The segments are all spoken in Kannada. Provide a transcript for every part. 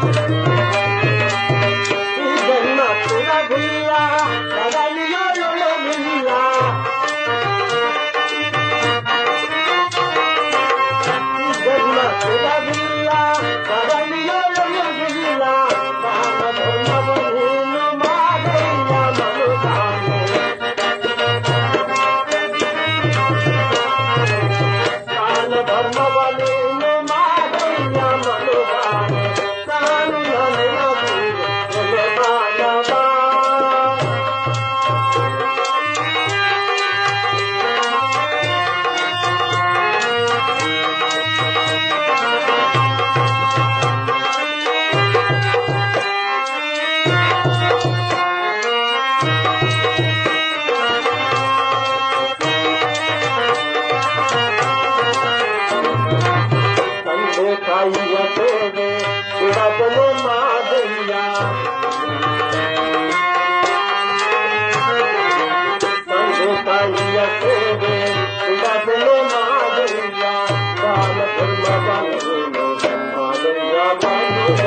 ಈ ಜನ್ಮ ಸುಲಭಿಲ್ಲ ಕದಲಿಯೊಳಗಿಲ್ಲ ಈ ಜನ್ಮ ಸುಲಭಿಲ್ಲ ಕದಲಿಯೊಳಗಿಲ್ಲ ಕಾಮ ಧರ್ಮವನ್ನು ಮಾಡಯ್ಯ ಮನುಗಾನೆ ಕಾಲ ಧರ್ಮವನೇನು ಮಾಡಯ್ಯ ಮನುಗಾನೆ ನಾನು ನನಗೂ ಎಲೆ ಮಾನವ ತಂದೆ ತಾಯಿಯ ಸೇವೆ ಬಿಡದಲು ಮಾದಯ್ಯ ತಂದೆ ತಾಯಿಯ ಸೇವೆ ಬಿಡದಲು ಮಾದಯ್ಯ ಕಾಲ ಧರ್ಮವನ್ನು ಮಾದಯ್ಯ ಮಾದಯ್ಯ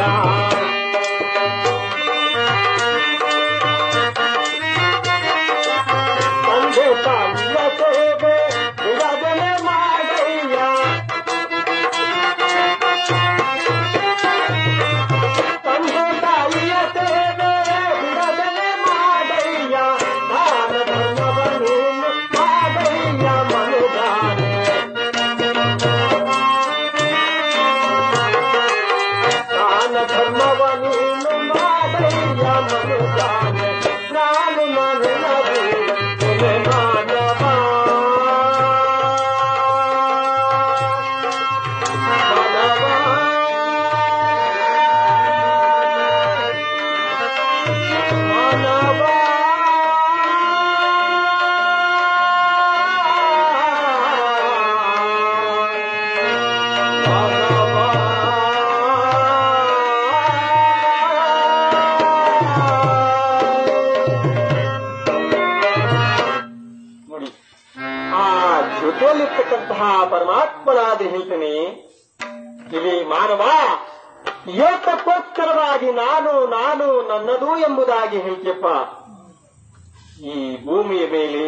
ತಂದೆ ತಾಯಿಯ ಸೇವೆ ಬಿಡದಲೆ ಮಾಡಯ್ಯ ತಂದೆ ತಾಯಿಯ ಸೇವೆ ಬಿಡದಲೆ ಮಾಡಯ್ಯ ದಾನ ಧರ್ಮವನ್ನು ಮಾಡಯ್ಯ ಮನುಗಾನೆ ದಾನ ಧರ್ಮವನ್ನು ಮಾಡಯ್ಯ ಮನುಗಾನೆ ನಾನು ನನಗೂ ಎಲೆ ಮಾನವ ನೋಡಿ ಆ ಜೊತೆಯಲ್ಲಿರ್ತಕ್ಕಂತಹ ಪರಮಾತ್ಮನಾದ ಹೇಳ್ತೀನಿ ಇಲ್ಲಿ ಮಾನವ ಏತಕ್ಕೋಸ್ಕರವಾಗಿ ನಾನು ನಾನು ನನ್ನದು ಎಂಬುದಾಗಿ ಹೇಳ್ತಿಯಪ್ಪ ಈ ಭೂಮಿಯ ಮೇಲೆ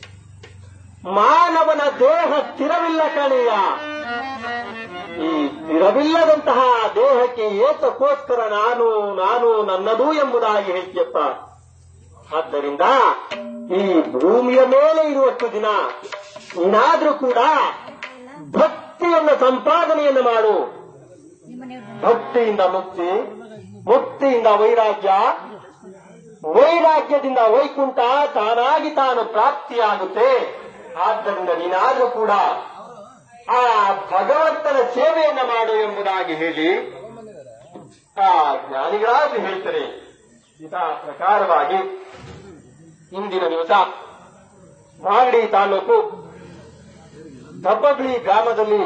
ಮಾನವನ ದೇಹ ಸ್ಥಿರವಿಲ್ಲ ಕಣೆಯ ಈ ಸ್ಥಿರವಿಲ್ಲದಂತಹ ದೇಹಕ್ಕೆ ಏತಕ್ಕೋಸ್ಕರ ನಾನು ನಾನು ನನ್ನದು ಎಂಬುದಾಗಿ ಹೇಳ್ತಿಯಪ್ಪ ಆದ್ದರಿಂದ ಈ ಭೂಮಿಯ ಮೇಲೆ ಇರುವಷ್ಟು ದಿನ ನೀನಾದ್ರೂ ಕೂಡ ಭಕ್ತಿಯನ್ನು ಸಂಪಾದನೆಯನ್ನು ಮಾಡು ಭಕ್ತಿಯಿಂದ ಮುಕ್ತಿ ಮುಕ್ತಿಯಿಂದ ವೈರಾಗ್ಯ ವೈರಾಗ್ಯದಿಂದ ವೈಕುಂಠ ತಾನಾಗಿ ತಾನು ಪ್ರಾಪ್ತಿಯಾಗುತ್ತೆ ಆದ್ದರಿಂದ ನೀನಾದ್ರೂ ಕೂಡ ಆ ಭಗವಂತನ ಸೇವೆಯನ್ನ ಮಾಡು ಎಂಬುದಾಗಿ ಹೇಳಿ ಆ ಜ್ಞಾನಿಗಳಾದ್ರೂ ಹೇಳ್ತಾರೆ ಇದ ಪ್ರಕಾರವಾಗಿ ಇಂದಿನ ದಿವಸ ಮಾಗಡಿ ತಾಲೂಕು ದಬ್ಬಗಳಿ ಗ್ರಾಮದಲ್ಲಿ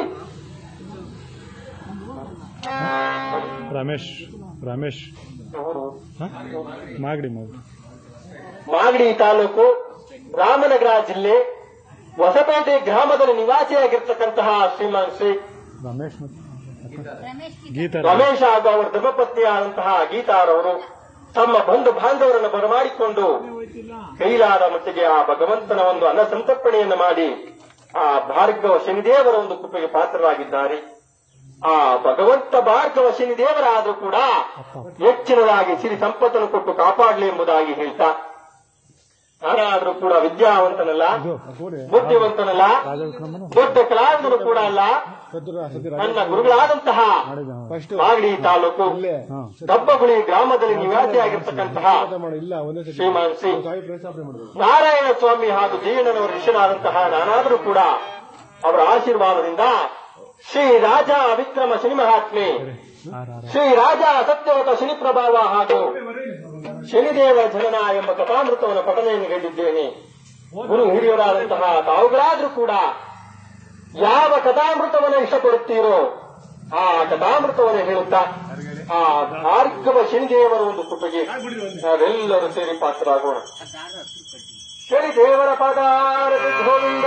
ರಮೇಶ್ ರಮೇಶ್ ಅವರು ಹ? ಮಾಗಡಿ ಮಾಗಡಿ ಮಾಗಡಿ ತಾಲೂಕು ರಾಮನಗರ ಜಿಲ್ಲೆ ಹೊಸಪೇಟೆ ಗ್ರಾಮದಲ್ಲಿ ನಿವಾಸಿಯಾಗಿರ್ತಕ್ಕಂತಹ ಶ್ರೀಮಾನ್ ಶ್ರೀ ರಮೇಶ್ ಮತ್ತು ಗೀತಾ ರಮೇಶ್ ಹಾಗೂ ಅವರ ಧರ್ಮಪತ್ನಿಯಾದಂತಹ ಗೀತಾರವರು ತಮ್ಮ ಬಂಧು ಬಾಂಧವರನ್ನು ಬರಮಾಡಿಕೊಂಡು ಕೈಲಾದ ಮಟ್ಟಿಗೆ ಆ ಭಗವಂತನ ಒಂದು ಅನ್ನ ಸಂತರ್ಪಣೆಯನ್ನು ಮಾಡಿ ಆ ಭಾರ್ಗವ ಶನಿದೇವರ ಒಂದು ಕೃಪೆಗೆ ಪಾತ್ರರಾಗಿದ್ದಾರೆ ಆ ಭಗವಂತ ಭಾರ್ಗವ ಶನಿದೇವರಾದರೂ ಕೂಡ ಹೆಚ್ಚಿನದಾಗಿ ಸಿರಿ ಸಂಪತ್ತನ್ನು ಕೊಟ್ಟು ಕಾಪಾಡಲಿ ಎಂಬುದಾಗಿ ಹೇಳ್ತಾ ನಾನಾದ್ರೂ ಕೂಡ ವಿದ್ಯಾವಂತನಲ್ಲ ಇದು ಕೂಡಿ ಬುದ್ಧಿವಂತನಲ್ಲ ರಾಜವಿಕ್ರಮನು ದೊಡ್ಡ ಕಲಾವಿದನು ಕೂಡ ಅಲ್ಲ ಸದ್ಯ ಸದ್ಯ ನನ್ನ ಗುರುಗಳಾದಂತಹ ಮಾಡಿದ ಫಸ್ಟ್ ಮಾಗಡಿ ತಾಲೂಕು ಹಾ ದಬ್ಬಗುಳಿ ಗ್ರಾಮದಲ್ಲಿ ನಿವಾಸಿಯಾಗಿರ್ತಕ್ಕಂತಹ ಮಾಡಿ ಇಲ್ಲ ಒಂದೇ ಸತಿ ಶ್ರೀಮಾನ್ ಶ್ರೀ ತಾಯಿ ಪ್ರಸ್ತಾಪನೆ ಮಾಡಿದ್ರು ನಾರಾಯಣ ಸ್ವಾಮಿ ಹಾಗೂ ಜೀವನವರ ಶಿಷ್ಯನಾದಂತಹ ನಾನಾದರೂ ಕೂಡ ಅವರ ಆಶೀರ್ವಾದದಿಂದ ಶ್ರೀ ರಾಜ ವಿಕ್ರಮ ಶನಿ ಮಹಾತ್ಮೆ ಆರ್ ಆರ್ ಶ್ರೀ ರಾಜ ಸತ್ಯವತ ಶನಿ ಪ್ರಭಾವ ಹಾಗೂ ಶನಿದೇವ ಜನನ ಎಂಬ ಕಥಾಮೃತವನ್ನು ಪಠನೆಯನ್ನು ಹೇಳಿದ್ದೇನೆ ಗುರು ಹಿರಿಯರಾದಂತಹ ತಾವುಗಳಾದ್ರೂ ಕೂಡ ಯಾವ ಕಥಾಮೃತವನ್ನು ಇಷ್ಟಪಡುತ್ತೀರೋ ಆ ಕಥಾಮೃತವನ್ನು ಹೇಳುತ್ತಾ ಆ ಭಾರ್ಗವ ಶನಿದೇವರ ಒಂದು ಕೃಪೆಗೆ ನಾವೆಲ್ಲರೂ ಸೇರಿ ಪಾತ್ರರಾಗೋಣ ಶನಿದೇವರ ಪದಾರ ಗೋವಿಂದ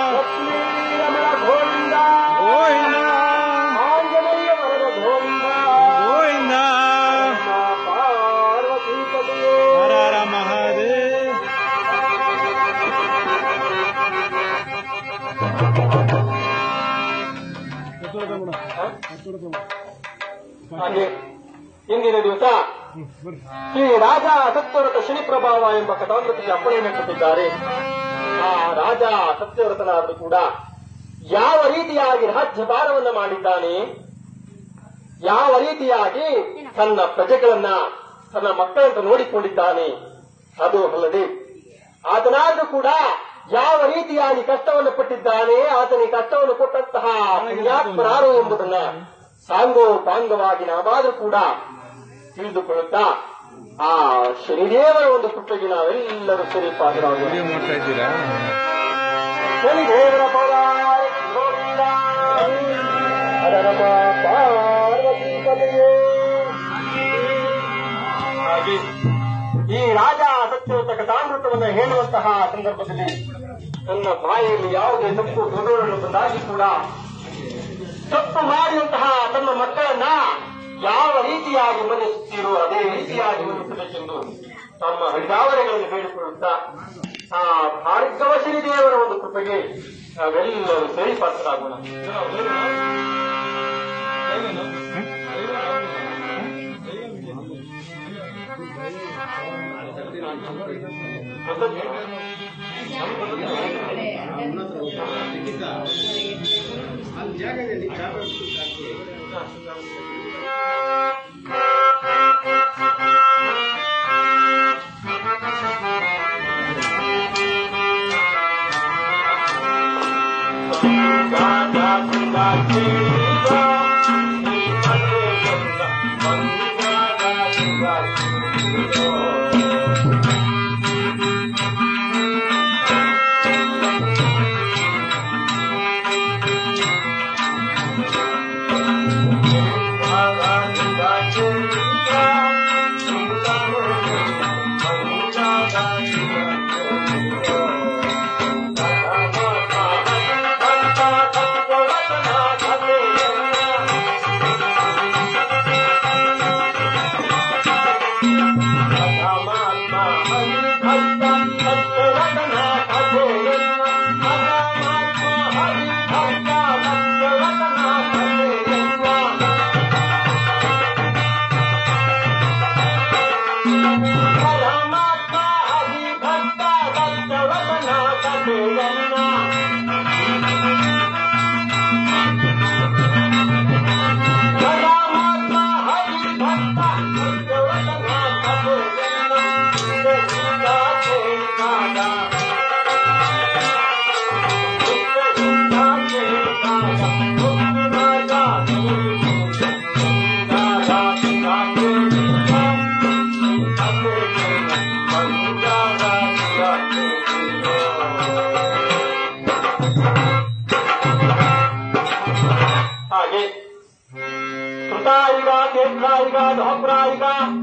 ಲಕ್ಷ್ಮೀ ರಮಣ ಗೋವಿಂದ ಆಂಜನೇಯ ವರದ ಗೋವಿಂದ ಹಾಗೆ ಇಂದಿನ ದಿವಸ ಶ್ರೀ ರಾಜ ಸತ್ಯವ್ರತ ಶನಿ ಪ್ರಭಾವ ಎಂಬ ಕಥಾಮೃತಿಗೆ ಅಪ್ಪಣೆಯನ್ನು ಕೊಟ್ಟಿದ್ದಾರೆ ಆ ರಾಜ ಸತ್ಯವ್ರತನಾದರೂ ಕೂಡ ಯಾವ ರೀತಿಯಾಗಿ ರಾಜ್ಯಭಾರವನ್ನ ಮಾಡಿದ್ದಾನೆ ಯಾವ ರೀತಿಯಾಗಿ ತನ್ನ ಪ್ರಜೆಗಳನ್ನ ತನ್ನ ಮಕ್ಕಳಂತ ನೋಡಿಕೊಂಡಿದ್ದಾನೆ ಅದು ಅಲ್ಲದೆ ಆತನಾದ್ರೂ ಕೂಡ ಯಾವ ರೀತಿಯಾಗಿ ಕಷ್ಟವನ್ನು ಪಟ್ಟಿದ್ದಾನೆ ಆತನಿಗೆ ಕಷ್ಟವನ್ನು ಕೊಟ್ಟಂತಹ ಪುಣ್ಯಾತ್ಮರಾರು ಎಂಬುದನ್ನ ಸಾಂಗೋ ಪಾಂಗವಾಗಿ ನಾವಾದ್ರೂ ಕೂಡ ತಿಳಿದುಕೊಳ್ಳುತ್ತಾ ಆ ಶನಿದೇವರ ಒಂದು ಕೃಪೆಗೆ ನಾವೆಲ್ಲರೂ ಸರಿ ಪಾತ್ರರಾಗೋಣ ಮಾಡ್ತಾ ಇದ್ದೀರಾ ಶನಿದೇವರ ಪವಾರ ಗೋವಿಂದ ಹರನಮ ಪಾರ್ವತಿ ಪತಿಯೇ. ಹಾಗೆ ಈ ರಾಜ ಸತ್ಯವಂತ ಕಥಾಮೃತವನ್ನು ಹೇಳುವಂತಹ ಸಂದರ್ಭದಲ್ಲಿ ನನ್ನ ಬಾಯಲ್ಲಿ ಯಾವುದೇ ತಪ್ಪು ದೊಡ್ಡವರನ್ನು ಬಂದಾಗಿ ಕೂಡ ತಪ್ಪು ಮಾಡಿದಂತಹ ತಮ್ಮ ಮಕ್ಕಳನ್ನ ಯಾವ ರೀತಿಯಾಗಿ ಮನ್ನಿಸುತ್ತೀರೋ ಅದೇ ರೀತಿಯಾಗಿ ಮನ್ನಿಸಬೇಕೆಂದು ತಮ್ಮ ಹರಿದಾವರೆಗಳನ್ನು ಹೇಳಿಕೊಳ್ಳುತ್ತಾ ಆ ಭಾರ್ಗವ ಶ್ರೀದೇವರ ಒಂದು ಕೃಪೆಗೆ ನಾವೆಲ್ಲರೂ ಸೇರಿ ಪಾತ್ರರಾಗೋಣ ಹಾಗೆ ಕೃತಾಯಿಗ ಕೇತ್ರಾಯಿಗ ಧೋಪ್ರಾಯಿಗ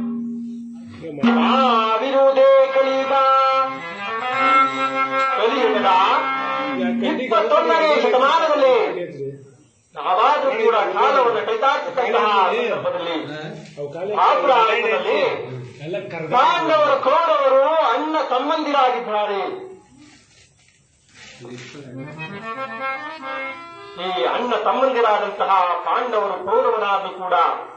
ವಿರೋಧೇ ಕಲಿಯುಗ ಕಲಿಯುಗದ ಇಪ್ಪತ್ತೊಂದನೇ ಶತಮಾನದಲ್ಲಿ ನಾವಾದ್ರೂ ಕೂಡ ಕಾಲವನ್ನು ಕೈತಾಡ್ತಕ್ಕಂತಹ ಸಂದರ್ಭದಲ್ಲಿ ಆಪುರಾಯಣದಲ್ಲಿ ಎಲ್ಲ ಕರ್ದ ಪಾಂಡವರು ಕೌರವರು ಅಣ್ಣ ತಮ್ಮಂದಿರಾಗಿದ್ದಾರೆ ಈ ಅಣ್ಣ ತಮ್ಮಂದಿರಾದಂತಹ ಪಾಂಡವರು ಕೌರವರಾದರೂ ಕೂಡ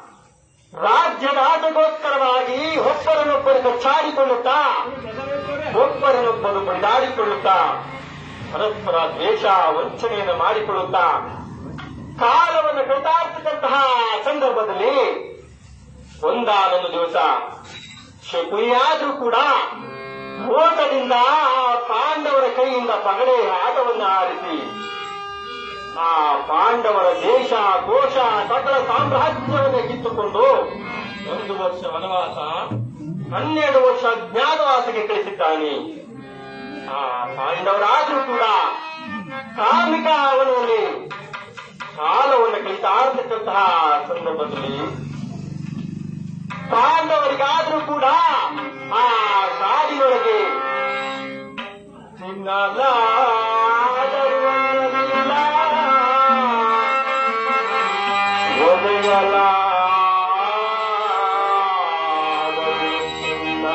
ರಾಜ್ಯದಾಟಗೋಸ್ಕರವಾಗಿ ಒಬ್ಬರನ್ನೊಬ್ಬರು ಕಚ್ಚಾಡಿಕೊಳ್ಳುತ್ತಾ ಒಬ್ಬರನ್ನೊಬ್ಬರು ಬಡಿದಾಡಿಕೊಳ್ಳುತ್ತಾ ಪರಸ್ಪರ ದ್ವೇಷ ವಂಚನೆಯನ್ನು ಮಾಡಿಕೊಳ್ಳುತ್ತಾ ಕಾಲವನ್ನು ಕೈತಾಡ್ತಕ್ಕಂತಹ ಸಂದರ್ಭದಲ್ಲಿ ಒಂದಾನೊಂದು ದಿವಸ ಶಕುನಿಯಾದ್ರೂ ಕೂಡ ಓಟದಿಂದ ಆ ಪಾಂಡವರ ಕೈಯಿಂದ ಪಗಡೆ ಆಟವನ್ನು ಆರಿಸಿ ಆ ಪಾಂಡವರ ದೇಶ ಕೋಶ ಸಕಲ ಸಾಮ್ರಾಜ್ಯವನ್ನು ಕಿತ್ತುಕೊಂಡು ಒಂದು ವರ್ಷ ವನವಾಸ ಹನ್ನೆರಡು ವರ್ಷ ಅಜ್ಞಾತವಾಸಕ್ಕೆ ಕಳಿಸಿದ್ದಾನೆ ಆ ಪಾಂಡವರಾದ್ರೂ ಕೂಡ ಕಾರ್ಮಿಕ ಅವನಲ್ಲಿ ಕಾಲವನ್ನು ಕಲಿತಾಡ್ತಕ್ಕಂತಹ ಸಂದರ್ಭದಲ್ಲಿ ಪಾಂಡವರಿಗಾದ್ರೂ ಕೂಡ ಆ ಕಾಡಿನೊಳಗೆ ತಿನ್ನಲಾದರುವಲ್ಲ ಒದೆಯಲಾದರುವಲ್ಲ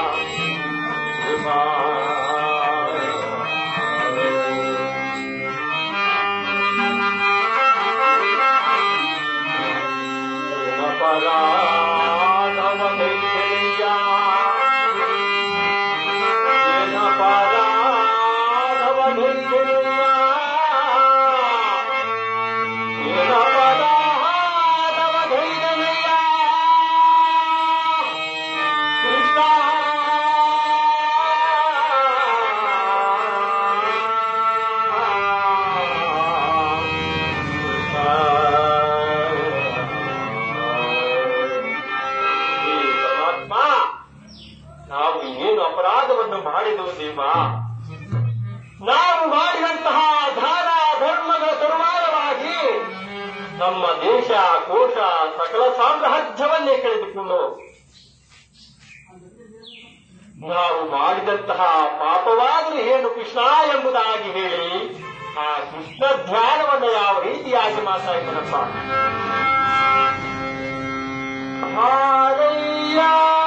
ವಿಮಾನ ಏನಪರಾಧವಗೈದೆಯ ಏನಪರಾಧವಗೈದೆಯ ಏನಪರಾಧವಗೈದೆಯ ಕೃಷ್ಣ ಹೇ ಪರಮಾತ್ಮ ನಾವು ಏನು ಅಪರಾಧವನ್ನು ಮಾಡಿದವು ದೇವ ನಾವು ಮಾಡಿದಂತಹ ದಾನ ಧರ್ಮಗಳ ತರುವಾರವಾಗಿ ನಮ್ಮ ದೇಶ ಕೋಶ ಸಕಲ ಸಾಮ್ರಾಜ್ಯವನ್ನೇ ಕಳೆದುಕೊಂಡು ನಾವು ಮಾಡಿದಂತಹ ಪಾಪವಾದರೂ ಏನು ಕೃಷ್ಣ ಎಂಬುದಾಗಿ ಹೇಳಿ ಆ ಕೃಷ್ಣ ಧ್ಯಾನವನ್ನು ಯಾವ ರೀತಿಯಾಗಿ ಮಾತಾಡಿದನಪ್ಪ ಹಾರಯ್ಯ